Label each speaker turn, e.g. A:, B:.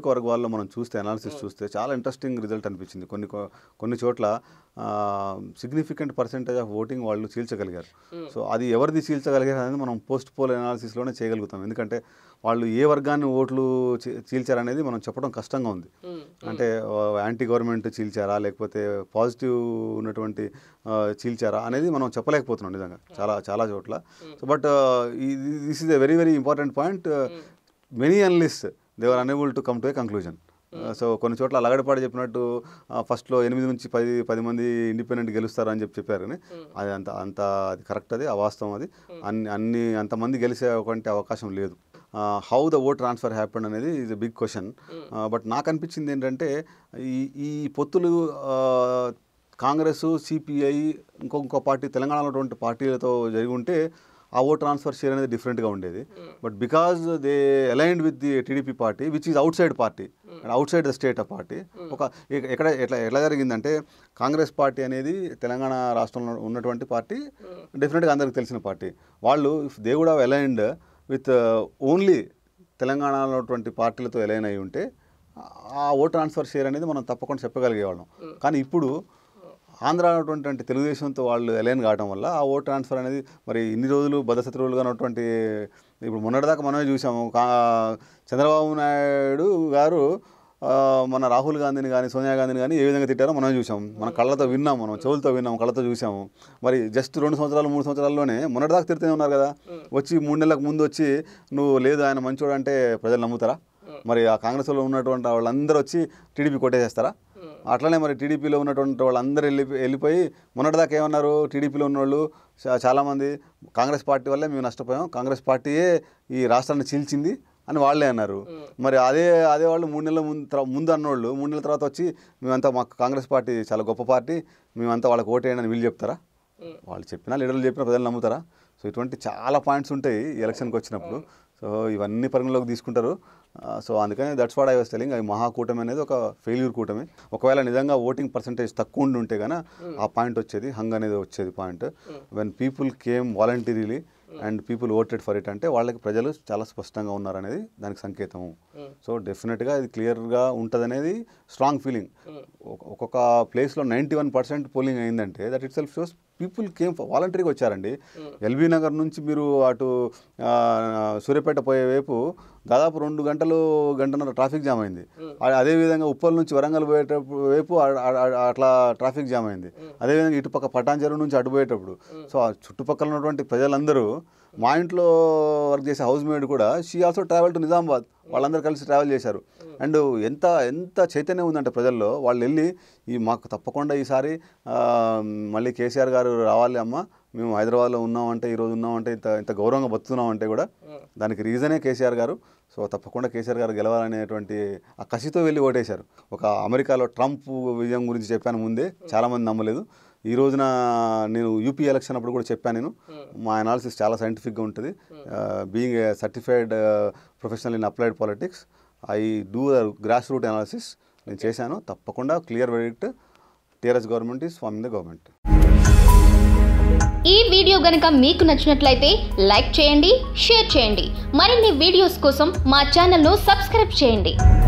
A: నియోజకవర్గాల్లో మనం చూస్తే అనాలిసిస్ చూస్తే చాలా ఇంట్రెస్టింగ్ రిజల్ట్ అనిపించింది కొన్ని కొ- కొన్ని చోట్ల సిగ్నిఫికెంట్ పర్సెంటేజ్ ఆఫ్ ఓటింగ్ వాళ్ళు చీల్చగలిగారు సో అది ఎవరిది చీల్చగలిగారు అనేది మనం పోస్ట్ పోల్ అనాలిసిస్లోనే చేయగలుగుతాం ఎందుకంటే వాళ్ళు ఏ వర్గాన్ని ఓట్లు చీ- చీల్చారనేది మనం చెప్పడం కష్టంగా ఉంది అంటే యాంటీ గవర్నమెంట్ చీల్చారా లేకపోతే పాజిటివ్ ఉన్నటువంటి ఆ, చీల్చారా అనేది మనం చెప్పలేకపోతున్నాం నిజంగా చాలా చాలా చోట్ల so but this is a very very important point many analyst they are unable to come to a conclusion so కొన్ని చోట్ల లగడపాడు చెప్పినట్టు ఫస్ట్లో ఎనిమిది నుంచి పది పది మంది ఇండిపెండెంట్ గెలుస్తారు అని చెప్పి చెప్పారు కానీ అది అంత అంత అది కరెక్ట్ అది ఆ వాస్తవం అది అన్ని అన్ని అంతమంది గెలిసే ఒకటి అవకాశం లేదు how the vote transfer happened అనేది is a big question but నాకు అనిపించింది ఏంటంటే ఈ ఈ పొత్తులు ఆ, కాంగ్రెస్ సిపిఐ ఇంకో ఇంకో పార్టీ తెలంగాణలో ఉన్నటువంటి పార్టీలతో జరిగి ఉంటే ఆ ఓట్ ట్రాన్స్ఫర్ షేర్ అనేది డిఫరెంట్గా ఉండేది but because they aligned with the TDP party which is outside party and outside the state of party ఒక ఎ- ఎక్కడ ఎట్లా ఎట్లా జరిగిందంటే కాంగ్రెస్ పార్టీ అనేది తెలంగాణ రాష్ట్రంలో ఉన్నటువంటి పార్టీ డెఫినెట్గా అందరికి తెలిసిన పార్టీ వాళ్ళు ఇఫ్ దే కూడా అలైన్డ్ విత్ ఓన్లీ తెలంగాణలో ఉన్నటువంటి పార్టీలతో ఎలైన్ అయి ఉంటే ఆ ఓట్ ట్రాన్స్ఫర్ షేర్ అనేది మనం తప్పకుండా చెప్పగలిగేవాళ్ళం కానీ ఇప్పుడు ఆంధ్ర ఉన్నటువంటి తెలుగుదేశంతో వాళ్ళు ఎలైన్ కావడం వల్ల ఆ ఓట్ ట్రాన్స్ఫర్ అనేది మరి ఇన్ని రోజులు బద్ధశత్రువులుగా ఉన్నటువంటి ఇప్పుడు మొన్నటిదాకా మనమే చూసాము కా చంద్రబాబు నాయుడు గారు ఆ, మన రాహుల్ గాంధీని కానీ సోనియా గాంధీని కానీ ఏ విధంగా తిట్టారో మనం చూసాం మన కళ్ళతో విన్నాం మనం చెవులతో విన్నాం కళ్ళతో చూసాము మరి జస్ట్ రెండు సంవత్సరాలు మూడు సంవత్సరాల్లోనే మొన్నటిదాకా తిడుతూనే ఉన్నారు కదా వచ్చి మూడు నెలలకు ముందు వచ్చి నువ్వు లేదు ఆయన మంచోడు అంటే ప్రజలు నమ్ముతారా మరి ఆ కాంగ్రెస్లో ఉన్నటువంటి వాళ్ళందరూ వచ్చి టీడీపీ కొట్టేసేస్తారా అట్లనే మరి టీడీపీలో ఉన్నటువంటి వాళ్ళందరూ వెళ్ళి వెళ్ళిపోయి మొన్నటిదాకా ఏమన్నారు టీడీపీలో ఉన్నవాళ్ళు చా- చాలామంది కాంగ్రెస్ పార్టీ వల్లే మేము నష్టపోయాం కాంగ్రెస్ పార్టీయే ఈ రాష్ట్రాన్ని చీల్చింది అని వాళ్ళే అన్నారు మరి అదే అదే వాళ్ళు మూడు నెలల ముందు తర్వా- ముందు అన్నోళ్ళు మూడు నెలల తర్వాత వచ్చి మేమంతా మాకు కాంగ్రెస్ పార్టీ చాలా గొప్ప పార్టీ మేమంతా వాళ్ళకి ఓటేయండి అని వీళ్ళు చెప్తారా వాళ్ళు చెప్పినా లీడర్లు చెప్పినా ప్రజలు నమ్ముతారా సో ఇటువంటి చాలా పాయింట్స్ ఉంటాయి ఈ ఎలక్షన్కి వచ్చినప్పుడు సో ఇవన్నీ పరిగణలోకి తీసుకుంటారు ఆ, సో అందుకని that's what I was telling అది మహాకూటమి అనేది ఒక ఫెయిల్యూర్ కూటమి ఒకవేళ నిజంగా ఓటింగ్ పర్సంటేజ్ తక్కువ ఉండి ఉంటే కనుక ఆ పాయింట్ వచ్చేది హంగ్ అనేది వచ్చేది point when people came voluntarily and people voted for it అంటే వాళ్ళకి ప్రజలు చాలా స్పష్టంగా ఉన్నారనేది దానికి సంకేతము సో డెఫినెట్గా ఇది క్లియర్గా ఉంటుంది అనేది స్ట్రాంగ్ ఫీలింగ్ ఒక్కొక్క ప్లేస్లో నైంటీ వన్ పర్సెంట్ పోలింగ్ అయిందంటే that itself shows people came వాలంటరీగా వచ్చారండి ఎల్బీ నగర్ నుంచి మీరు అటు ఆ, సూర్యాపేట పోయే వైపు దాదాపు రెండు గంటలు గంటన్నర ట్రాఫిక్ జామ్ అయింది ఆ- అదేవిధంగా ఉప్పల్ నుంచి వరంగల్ పోయేటప్పుడు వైపు ఆ- ఆ- ఆ- అట్లా ట్రాఫిక్ జామ్ అయింది అదేవిధంగా ఇటుపక్క పటాన్చెరు నుంచి అటు పోయేటప్పుడు సో ఆ చుట్టుపక్కల ఉన్నటువంటి ప్రజలందరూ మా ఇంట్లో వర్క్ చేసే హౌస్ మేడ్ కూడా she also travel to Nizamabad వాళ్ళందరూ కలిసి ట్రావెల్ చేశారు అండ్ ఎంత ఎంత చైతన్యం ఉందంటే ప్రజల్లో వాళ్ళు వెళ్ళి ఈ మాకు తప్పకుండా ఈసారి ఆ, మళ్ళీ కేసీఆర్ గారు రావాలి అమ్మ మేము హైదరాబాద్లో ఉన్నామంటే ఈరోజు ఉన్నామంటే ఇంత ఇంత గౌరవంగా బతుకుతున్నామంటే కూడా దానికి రీజనే కేసీఆర్ గారు సో తప్పకుండా కేసీఆర్ గారు గెలవాలనేటువంటి ఆ కసితో వెళ్ళి ఓటేశారు ఒక అమెరికాలో ట్రంప్ విజయం గురించి చెప్పాను ముందే చాలామంది నమ్మలేదు ఈ రోజున నేను యూపీ ఎలక్షన్ అప్పుడు కూడా చెప్పాను నేను మా అనాలిసిస్ చాలా సైంటిఫిక్గా ఉంటుంది being a certified professional in applied politics I do the grass root analysis నేను చేశాను తప్పకుండా clear verdict TRS government is forming the government
B: ఈ వీడియో గనక మీకు నచ్చినట్లయితే లైక్ చేయండి షేర్ చేయండి మరిన్ని వీడియోస్ కోసం మా ఛానల్ను సబ్స్క్రైబ్ చేయండి